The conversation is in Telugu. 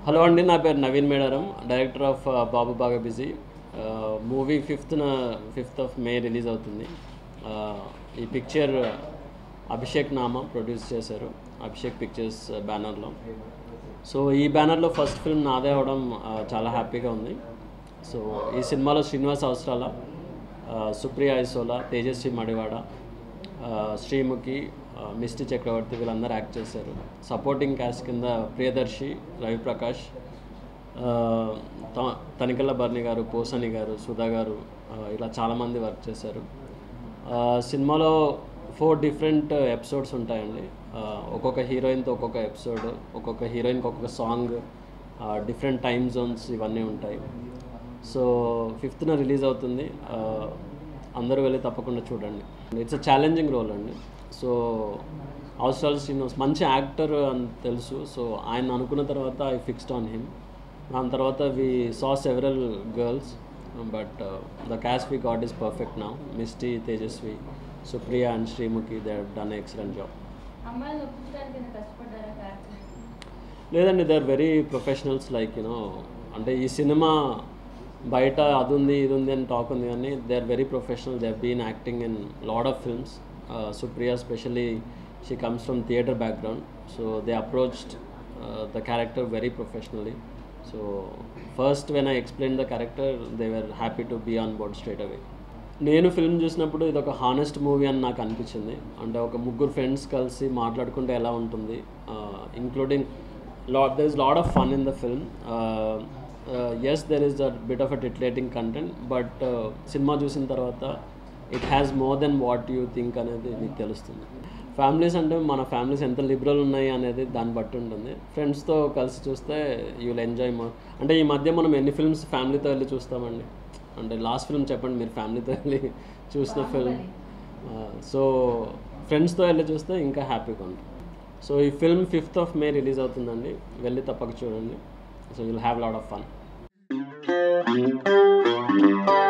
హలో అండి నా పేరు Naveen Medaram director of Babu Baga busy movie ఫిఫ్త్న ఫిఫ్త్ ఆఫ్ మే రిలీజ్ అవుతుంది Uh, ఈ పిక్చర్ అభిషేక్ నామా ప్రొడ్యూస్ చేశారు అభిషేక్ పిక్చర్స్ బ్యానర్లో సో ఈ బ్యానర్లో ఫస్ట్ ఫిల్మ్ నాదే అవడం uh, చాలా హ్యాపీగా ఉంది సో ఈ సినిమాలో Srinivas Avasarala uh, Supriya Aisola Tejaswi Madivada uh, Sreemukhi uh, Misty Chakravarthy వీళ్ళందరూ యాక్ట్ చేశారు సపోర్టింగ్ క్యాస్ట్ కింద ప్రియదర్శి రవిప్రకాష్ ఆ, త- తనికెళ్ళ బర్ని గారు పోసని గారు సుధా గారు ఆ, ఇలా చాలామంది వర్క్ చేశారు ఆ, సినిమాలో ఫోర్ డిఫరెంట్ ఎపిసోడ్స్ ఉంటాయండి ఆ, ఒక్కొక్క హీరోయిన్తో ఒక్కొక్క ఎపిసోడ్ ఒక్కొక్క హీరోయిన్కి ఒక్కొక్క సాంగ్ డిఫరెంట్ టైమ్ జోన్స్ ఇవన్నీ ఉంటాయి సో ఫిఫ్త్న రిలీజ్ అవుతుంది ఆ, అందరూ వెళ్ళి తప్పకుండా చూడండి ఇట్స్ అ ఛాలెంజింగ్ రోల్ అండి సో అవసరాలు శ్రీనివాస్ మంచి యాక్టర్ అని తెలుసు సో ఆయన అనుకున్న తర్వాత ఐ ఫిక్స్డ్ ఆన్ హిమ్ దాని తర్వాత we saw several girls but the cast we got is perfect now Misty Tejaswi Supriya and Sreemukhi they done excellent job అమ్మాయిలు ఒప్పించడానికి ఎంత కష్టపడ్డారా క్యారెక్టర్ లేదండి they are very professionals like you know అంటే ఈ సినిమా బయట అది ఉంది ఇది ఉంది అని టాక్ ఉంది కానీ they are very professional they been acting in lot of films Supriya specially she comes from theatre background so they approached the character very professionally so first when I explain the character they were happy to be on board straight away నేను ఫిల్మ్ చూసినప్పుడు ఇది ఒక హానెస్ట్ మూవీ అని నాకు అనిపించింది అంటే ఒక ముగ్గురు ఫ్రెండ్స్ కలిసి మాట్లాడుకుంటే ఎలా ఉంటుంది including lot there is a lot of fun in the film uh, uh, yes there is a bit of a titillating content but uh, సినిమా చూసిన తర్వాత it has more then what you think అనేది మీకు తెలుస్తుంది ఫ్యామిలీస్ అంటే మన ఫ్యామిలీస్ ఎంత లిబరల్ ఉన్నాయి అనేది దాన్ని బట్టి ఉంటుంది ఫ్రెండ్స్తో కలిసి చూస్తే యూ విల్ ఎంజాయ్ మోర్ అంటే ఈ మధ్య మనం ఎన్ని ఫిల్మ్స్ ఫ్యామిలీతో వెళ్ళి చూస్తామండి అంటే లాస్ట్ ఫిల్మ్ చెప్పండి మీరు ఫ్యామిలీతో వెళ్ళి చూసిన ఫిల్మ్ సో ఫ్రెండ్స్తో వెళ్ళి చూస్తే ఇంకా హ్యాపీగా ఉంటుంది సో ఈ film fifth of May release అవుతుందండి వెళ్ళి తప్పక చూడండి so will have lot of fun